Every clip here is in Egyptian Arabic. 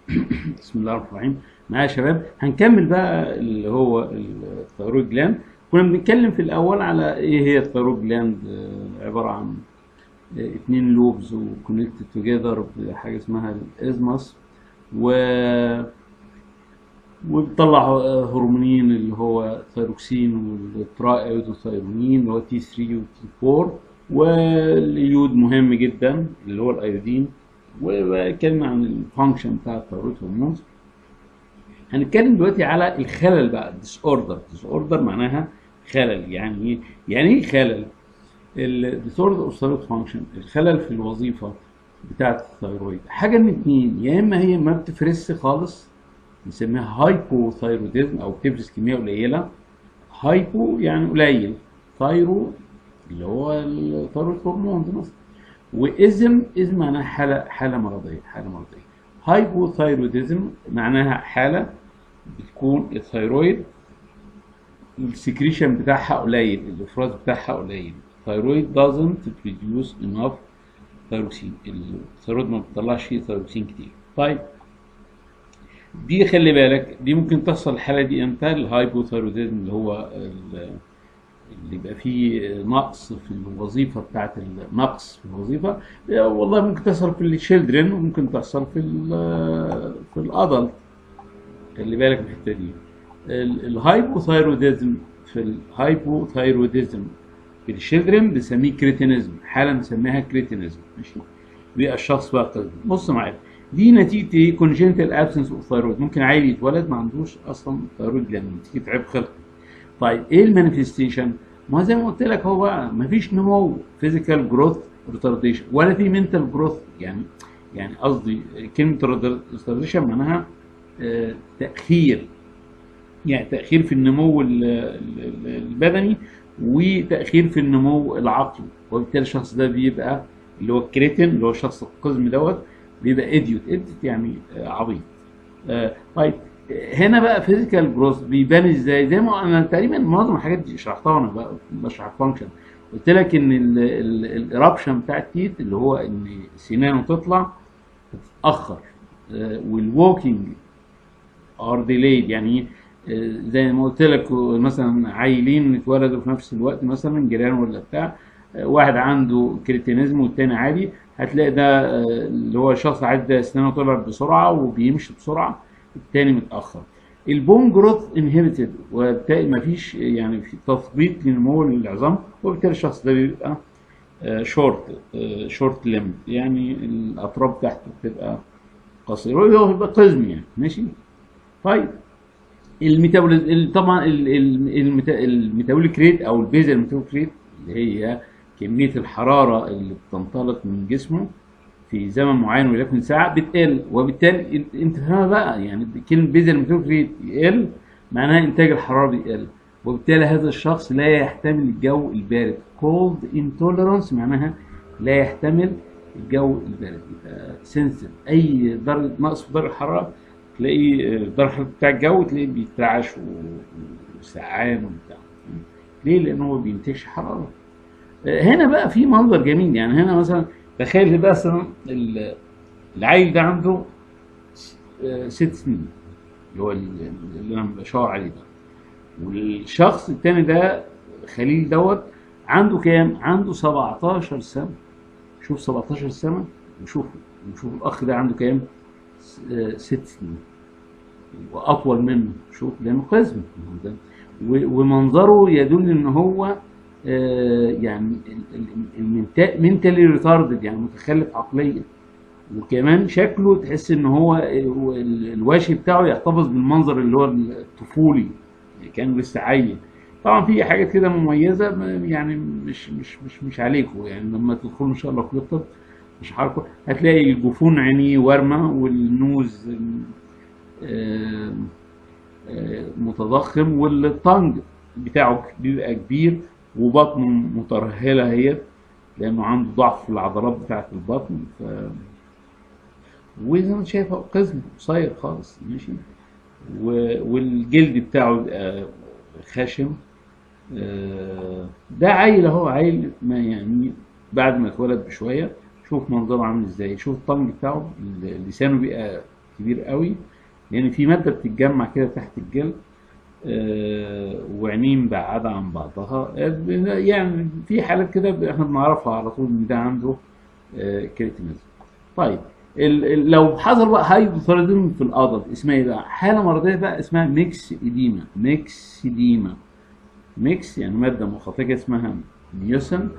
بسم الله الرحمن الرحيم معايا يا شباب هنكمل بقى اللي هو الثيرويد جلاند كنا بنتكلم في الاول على ايه هي الثيرويد جلاند آه، عباره عن آه، اتنين لوبز وكونكتد توجذر بحاجه اسمها الازمس و وبتطلع آه، هرمونين اللي هو ثيروكسين والترا ايودوثيرونين اللي هو تي 3 وتي 4 واليود مهم جدا اللي هو الايودين وبتكلم عن الفانكشن بتاع الثيرويد هرمونز هنتكلم دلوقتي على الخلل بقى ديس اوردر ديس اوردر معناها خلل يعني ايه يعني ايه خلل الديس اوردر اوف ثيرويد فانكشن الخلل في الوظيفه بتاعه الثيرويد حاجه من اتنين يا اما هي ما بتفرزش خالص نسميها هايبوثايروديزم او بتفرز كميه قليله هايبو يعني قليل ثايرو اللي هو الثيرويد هرمونز مثلا وإزم إزم معناها حالة حالة مرضية حالة مرضية هايبوثايروديزم معناها حالة بتكون الثيرويد السكريشن بتاعها قليل الإفراز بتاعها قليل الثيرويد doesn't produce enough ثيروكسين الثيرويد ما بتطلعش ثيروكسين كتير طيب دي خلي بالك دي ممكن تحصل الحالة دي امتى الهايبوثايروديزم اللي هو ال- اللي يبقى فيه نقص في الوظيفه بتاعت النقص في الوظيفه والله ممكن تحصل في الشيلدرن وممكن تحصل في ال في الادلت خلي بالك من الحته دي ال- الهايبوثايروديزم في الهايبوثايروديزم في الشيلدرن بنسميه كريتينيزم حاله بنسميها كريتينيزم ماشي بيبقى الشخص بقى قصدي بص معايا دي نتيجه ايه كونجنتال ابسنس اوف ثايرويد ممكن عيل يتولد ما عندوش اصلا ثايرويد جلاند نتيجه عيب خلقي طيب ايه المانيفستيشن؟ ما زي ما قلت لك هو بقى مفيش نمو فيزيكال جروث ريتارديشن ولا في منتال جروث يعني يعني قصدي كلمه ريتارديشن معناها آه، تاخير يعني تاخير في النمو ال- ال- ال- البدني وتاخير في النمو العقلي وبالتالي الشخص ده بيبقى اللي هو الكريتين اللي هو الشخص القزم دوت بيبقى اديوت اديوت يعني آه، عبيط آه، طيب هنا بقى فيزيكال جروث بيبان ازاي زي ما انا تقريبا معظم الحاجات دي شرحتها انا بقى بشرح الفانكشن قلت لك ان الارابشن بتاع التيت اللي هو ان سنانه تطلع تتاخر والووكينج ار ديليد يعني آه، زي ما قلت لك مثلا عيلين اتولدوا في نفس الوقت مثلا جيران ولا بتاع آه، واحد عنده كريتينيزم والتاني عادي هتلاقي ده آه، اللي هو الشخص العادي ده اسنانه طلعت بسرعه وبيمشي بسرعه التاني متاخر البون جروث انهبيتد وبالتالي مفيش يعني في تثبيط لنمو العظام وبالتالي الشخص ده بيبقى شورت شورت ليم يعني الاطراف بتاعته بتبقى قصيره هو بيبقى قزم يعني ماشي طيب الميتابوليز طبعا ال- ال- الميتا- الميتابوليك ريت او البيزل الميتابوليك ريت اللي هي كميه الحراره اللي بتنطلق من جسمه في زمن معين وليكن ساعه بتقل وبالتالي انت- انت فاهمها بقى يعني كلمه بيزل الميتابوليك ريت يقل معناها انتاج الحراره بيقل وبالتالي هذا الشخص لا يحتمل الجو البارد cold intolerance معناها لا يحتمل الجو البارد يبقى سنسيف اي درجه نقص في درجه الحراره تلاقيه آه، درجه الحراره بتاع الجو تلاقيه بيترعش و- وسقعان وبتاع ليه؟ لان هو بينتجش حراره آه، هنا بقى في منظر جميل يعني هنا مثلا تخيل بقى مثلا ال- العيل ده عنده س- آه، ست سنين اللي هو ال- اللي انا بشاور عليه ده والشخص التاني ده خليل دوت عنده كام؟ عنده 17 سنة شوف 17 سنة وشوف وشوف الأخ ده عنده كام؟ س- آه، ست سنين وأطول منه شوف لأنه قزم و- ومنظره يدل إن هو آه، يعني المنتالي ريتاردد يعني متخلف عقليا وكمان شكله تحس ان هو ال- الوشي بتاعه يحتفظ بالمنظر اللي هو الطفولي كان لسه عيل طبعا في حاجات كده مميزه ما- يعني مش مش مش مش عليكم يعني لما تدخلوا ان شاء الله كليه الطب مش حاركم هتلاقي الجفون عينيه وارمه والنوز آه، آه، متضخم والطنج بتاعه بيبقى كبير وبطنه مترهله هي لانه عنده ضعف في العضلات بتاعه البطن ف وزي ما انت شايف هو قزم قصير خالص ماشي و- والجلد بتاعه بيبقى خشن آه، ده عيل اهو عيل ما يعني بعد ما اتولد بشويه شوف منظره عامل ازاي شوف الطنج بتاعه ال- لسانه بيبقى كبير قوي لان في ماده بتتجمع كده تحت الجلد آه، وعينيه مبعده عن بعضها آه، يعني في حالات كده احنا بنعرفها على طول ان ده عنده آه، كريتينيزم طيب ال- ال- لو حصل بقى هايبوثايروديزم في القدم اسمها ايه بقى؟ حاله مرضيه بقى اسمها ميكس اديما ميكس اديما ميكس يعني ماده مخاطيه اسمها ميوسن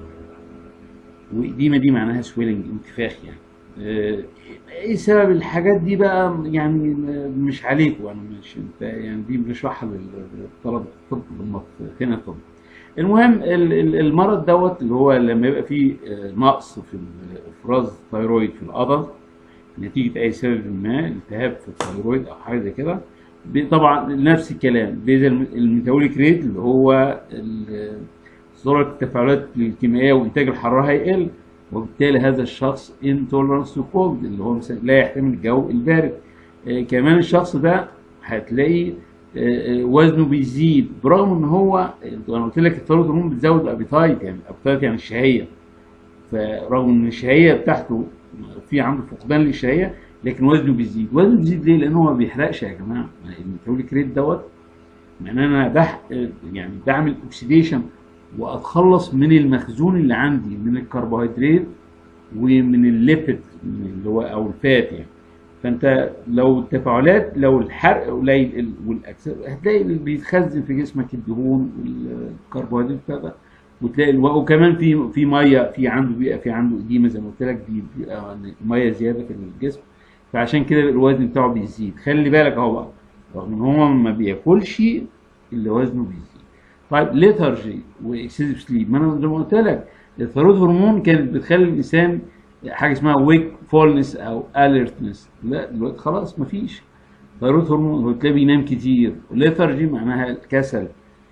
وإديمة دي معناها سويلنج انتفاخ يعني آه، ايه سبب الحاجات دي بقى يعني مش عليكم انا مش انت يعني دي بنشرحها للطلبه الطب بالمط- هنا الطب المهم ال- ال- المرض دوت اللي هو لما يبقى فيه آه، نقص في افراز الثيرويد في العضل نتيجه اي سبب ما التهاب في الثيرويد او حاجه زي كده بي- طبعا نفس الكلام بيزا الميتابوليك ريت اللي هو ال- سرعه التفاعلات الكيميائيه وانتاج الحراره هيقل وبالتالي هذا الشخص intolerance to cold اللي هو مثلا لا يحتمل الجو البارد آه كمان الشخص ده هتلاقي آه، آه، وزنه بيزيد برغم ان هو انا قلت لك الثيرويد هرمون بتزود ابيتايت يعني ابيتايت يعني الشهيه فرغم ان الشهيه بتاعته في عنده فقدان للشهيه لكن وزنه بيزيد وزنه بيزيد ليه؟ لان هو ما بيحرقش يا جماعه الميتابوليك ريت دوت معناه ان انا بح يعني بعمل اوكسيديشن واتخلص من المخزون اللي عندي من الكربوهيدرات ومن الليبيد اللي هو او الفات يعني فانت لو التفاعلات لو الحرق قليل ال- والاجسام هتلاقي اللي بيتخزن في جسمك الدهون والكربوهيدرات بتاعتك وتلاقي الو... وكمان في في ميه في عنده بيبقى في عنده اديمه زي ما قلت لك بي- بيبقى ميه زياده في الجسم فعشان كده الوزن بتاعه بيزيد خلي بالك اهو بقى رغم ان هو ما بياكلش اللي وزنه بيزيد طيب ليثرجي واكسسيف سليب ما انا زي ما قلت لك الثيرويد هرمون كانت بتخلي الانسان حاجه اسمها ويك فولنس او اليرتنس لا دلوقتي خلاص مفيش ثيرويد هرمون هو تلاقيه بينام كتير ليثرجي معناها الكسل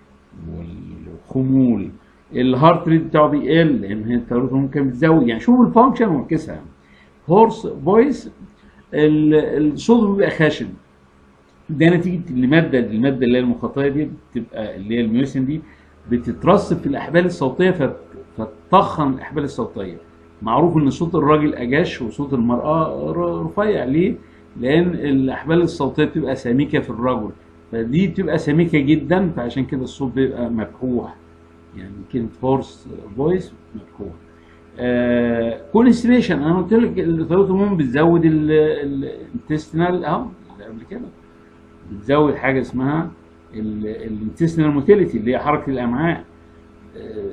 والخمول الهارت ريت بتاعه بيقل لان هي الثيرويد هرمون كان بتزود يعني شوف الفانكشن واركسها هورس فويس الصوت بيبقى خشن ده نتيجه الماده الماده اللي هي المخاطيه دي بتبقى اللي هي الميوسين دي بتترسب في الاحبال الصوتيه فت- فتضخم الاحبال الصوتيه معروف ان صوت الراجل اجش وصوت المراه ر- رفيع ليه؟ لان الاحبال الصوتيه بتبقى سميكه في الرجل فدي بتبقى سميكه جدا فعشان كده الصوت بيبقى مبحوح يعني كلمه فورس فويس مبحوح آه كونستريشن انا قلت لك الثيرويد هرمون بتزود الانتستينال اهو اللي قبل كده بتزود حاجه اسمها الانتستينال موتيليتي اللي هي حركه الامعاء آه،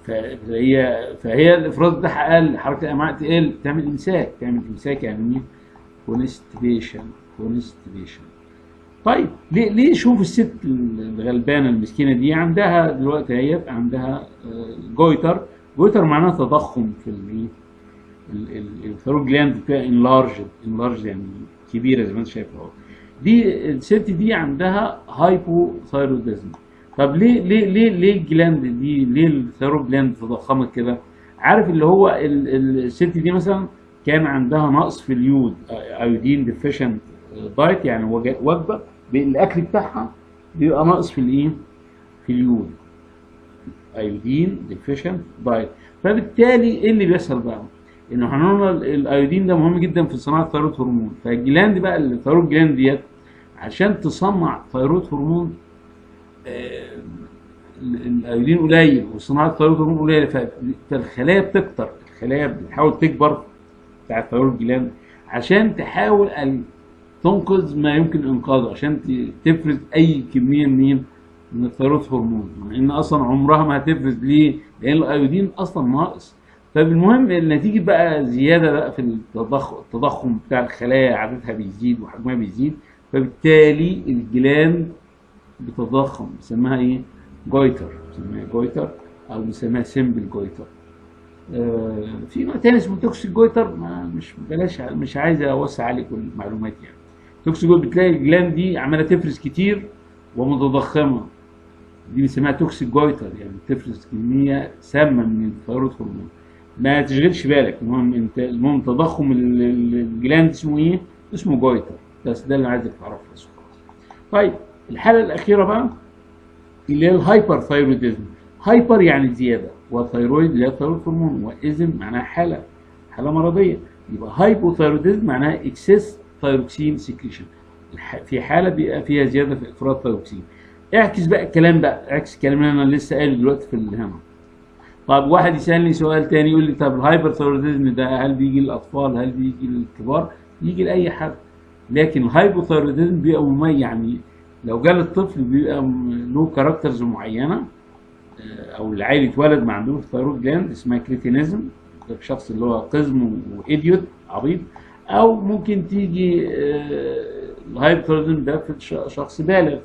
فهي فهي الافراز بتاعها اقل حركه الامعاء تقل تعمل امساك تعمل امساك يعني ايه كونستيبيشن كونستيبيشن طيب ليه ليه شوف الست الغلبانه المسكينه دي عندها دلوقتي هي عندها آه، جويتر جويتر معناها تضخم في ال- ال- ال- الثيرويد جلاند بتاعها انلارج انلارج يعني كبيره زي ما انت شايف اهو دي الست دي عندها هايبوثايروديزم طب ليه ليه ليه ليه الجلاند دي ليه الثيرويد جلاند تضخمت كده عارف اللي هو ال- ال- الست دي مثلا كان عندها نقص في اليود ايودين ديفيشنت دايت يعني وج- وجبه الاكل بتاعها بيبقى ناقص في الايه في اليود ايودين ديفيشنت دايت فبالتالي ايه اللي بيحصل بقى؟ انه احنا قلنا ال- الايودين ده مهم جدا في صناعه الثيرويد هرمون فالجلاند بقى الثيرويد جلاند ديت عشان تصنع ثيرويد هرمون آه، ال- الايودين قليل وصناعه الثيرويد هرمون قليله ف- فالخلايا بتكتر الخلايا بتحاول تكبر بتاع الثيرويد جلاند عشان تحاول ان تنقذ ما يمكن انقاذه عشان ت- تفرز اي كميه منين من الثيرويد هرمون مع ان اصلا عمرها ما هتفرز ليه؟ لان الايودين اصلا ناقص فالمهم النتيجه بقى زياده بقى في التضخم التضخم بتاع الخلايا عددها بيزيد وحجمها بيزيد فبالتالي الجلاند بتضخم بنسميها ايه؟ جويتر بنسميها جويتر او بنسميها سيمبل جويتر آه، في نوع تاني اسمه توكسيك جويتر ما مش بلاش مش عايز اوسع عليكم المعلومات يعني توكسيك جويتر بتلاقي الجلاند دي عماله تفرز كتير ومتضخمه دي بنسميها توكسيك جويتر يعني بتفرز كميه سامه من الثيرويد هرمون ما تشغلش بالك المهم انت المهم تضخم ال- ال- الجلاند اسمه ايه؟ اسمه جويتر بس ده اللي عايزك تعرفه بس خلاص. طيب الحاله الاخيره بقى اللي هي الهايبر ثايرويدزم هايبر يعني زياده وثايرويد اللي هي الثيرويد هرمون واذن معناها حاله حاله مرضيه يبقى هايبوثايروديزم معناها اكسس ثايروكسين سكريشن في حاله بيبقى فيها زياده في افراز ثايروكسين اعكس بقى الكلام بقى اعكس الكلام اللي انا لسه قايله دلوقتي في الهنا طب واحد يسالني سؤال تاني يقول لي طب الهايبر ثايروديزم ده هل بيجي للاطفال هل بيجي للكبار يجي لاي حد لكن الهايبوثايروديزم بيبقى مميز يعني لو جال الطفل بيبقى م- له كاركترز معينه آه، او العيل اتولد ما عندوش ثايرويد جلاند اسمها كريتينيزم ده الشخص اللي هو قزم وايديوت عبيط او ممكن تيجي آه، الهايبوثايروديزم ده في ش- شخص بالغ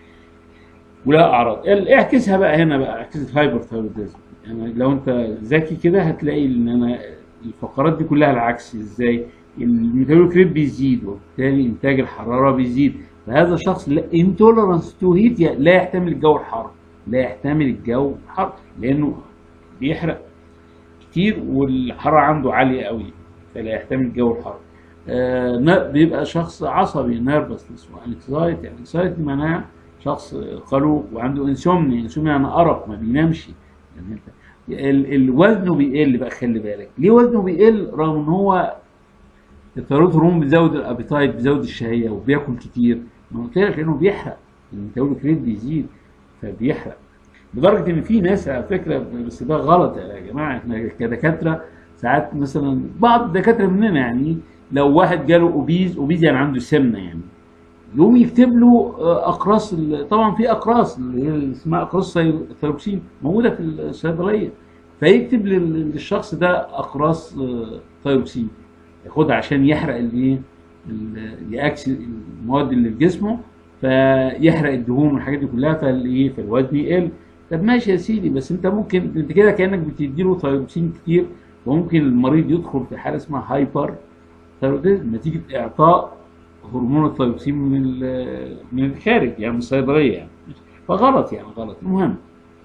ولا اعراض ال- اعكسها بقى هنا بقى اعكس الهايبرثايروديزم يعني لو انت ذكي كده هتلاقي ان انا الفقرات دي كلها العكس ازاي الميتابوليك بيزيد وبالتالي انتاج الحراره بيزيد فهذا الشخص لا انتولرانس تو هيت لا يحتمل الجو الحار لا يحتمل الجو الحار لانه بيحرق كتير والحراره عنده عاليه قوي فلا يحتمل الجو الحار آه ن- بيبقى شخص عصبي نيرفسنس وانكزايتي انكزايتي معناها شخص قلوق وعنده انسومنيا انسومنيا يعني ارق ما بينامش يعني انت ال- ال- وزنه بيقل بقى خلي بالك ليه وزنه بيقل رغم ان هو الثيرويد هرمون بيزود الابيتايت بيزود الشهيه وبياكل كتير ما قلت لك لانه بيحرق الميتابوليك ريت بيزيد فبيحرق لدرجه ان في ناس على فكره بس ده غلط يا جماعه احنا كدكاتره ساعات مثلا بعض الدكاتره مننا يعني لو واحد جاله اوبيز اوبيز يعني عنده سمنه يعني يقوم يكتب له آه، اقراص ال- طبعا في اقراص اللي هي اسمها اقراص ثيروكسين موجوده في الصيدليه فيكتب لل- للشخص ده اقراص آه، ثيروكسين ياخدها عشان يحرق الايه ال- ياكس المواد اللي في جسمه فيحرق الدهون والحاجات دي كلها فالايه فالوزن يقل طب ماشي يا سيدي بس انت ممكن انت كده كانك بتديله ثيروكسين كتير وممكن المريض يدخل في حاله اسمها هايبر ثيرويدزم نتيجه اعطاء هرمون الثيروكسين من ال- من الخارج يعني من الصيدليه يعني فغلط يعني غلط المهم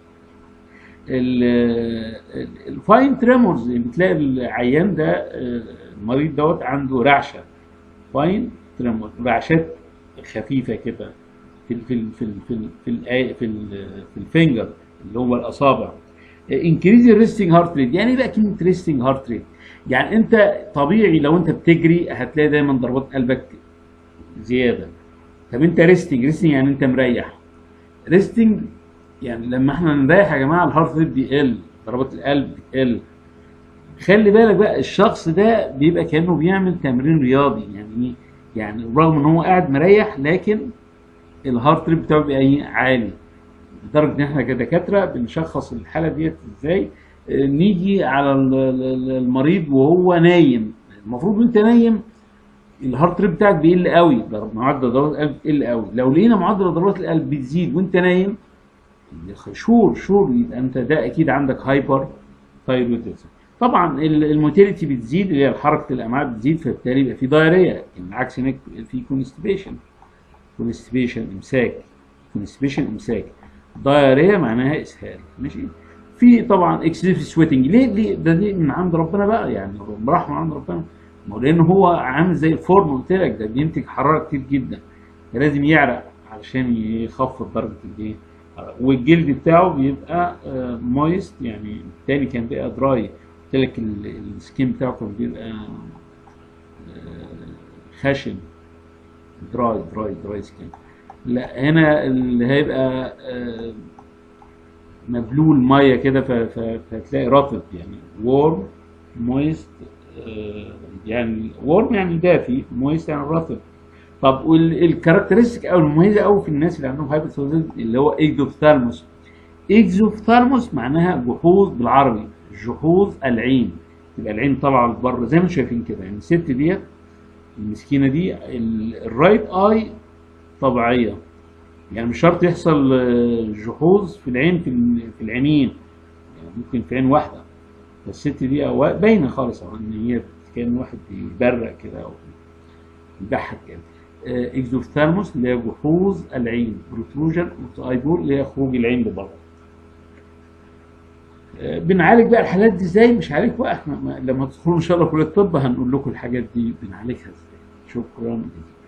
الفاين تريمورز بتلاقي العيان ده آه، المريض دوت عنده رعشه فاين تريمورز رعشات خفيفه كده في ال في ال في ال في ال في ال في, ال في الفينجر اللي هو الاصابع انكريز الريستنج هارت ريت يعني ايه بقى كلمه ريستنج هارت ريت يعني انت طبيعي لو انت بتجري هتلاقي دايما ضربات قلبك زياده طب انت ريستنج ريستنج يعني انت مريح ريستنج يعني لما احنا نريح يا جماعه الهارت ريت بيقل ضربات القلب بتقل خلي بالك بقى الشخص ده بيبقى كانه بيعمل تمرين رياضي يعني ايه؟ يعني رغم ان هو قاعد مريح لكن الهارت ريت بتاعه بيبقى ايه؟ عالي لدرجه ان احنا كدكاتره بنشخص الحاله ديت ازاي آه، نيجي على ال- ال- المريض وهو نايم المفروض وانت نايم الهارت ريت بتاعك بيقل قوي معدل ضربات القلب بيقل قوي لو لقينا معدل ضربات القلب بتزيد وانت نايم شور شور يبقى انت ده اكيد عندك هايبر ثايرويدزم طبعا ال- الموتيليتي بتزيد اللي هي حركه الامعاء بتزيد فبالتالي يبقى في دايريه العكس هناك في كونستيبيشن كونستيبيشن امساك كونستيبيشن امساك دايريه معناها اسهال ماشي في طبعا اكسسيف سويتنج ليه ليه ده دي من عند ربنا بقى يعني رحمه من عند ربنا ما هو لان هو عامل زي الفورم قلت لك ده بينتج حراره كتير جدا لازم يعرق علشان يخفض درجه الايه والجلد بتاعه بيبقى مويست يعني التاني كان بيبقى دراي قلت لك ال- السكين بتاعه كان بيبقى آه، خشن دراي دراي دراي سكين لا هنا اللي هيبقى آه، مبلول ميه كده ف- ف- فهتلاقي رطب يعني وورم مويست يعني وورم يعني دافي مويست يعني رطب طب والكاركترستيك او المميزه قوي في الناس اللي عندهم هايبوثايرويدزم اللي هو اكزوفثالموس اكزوفثالموس معناها جحوظ بالعربي جحوظ العين تبقى العين طالعه لبره زي ما انتم شايفين كده يعني الست ديت المسكينه دي ال- الرايت اي طبيعيه يعني مش شرط يحصل آه، جحوظ في العين في ال- في العينين يعني ممكن في عين واحده فالست دي أو- باينه خالص أهو ان هي كان واحد بيبرق كده او بيضحك كده اكزوثالموس اللي هي جحوظ العين بروتروجن ايبول اللي هي خروج العين لبره آه، بنعالج بقى الحالات دي ازاي مش عليك بقى احنا ما- لما تدخلوا ان شاء الله كليه الطب هنقول لكم الحاجات دي بنعالجها ازاي شكرا جزيلا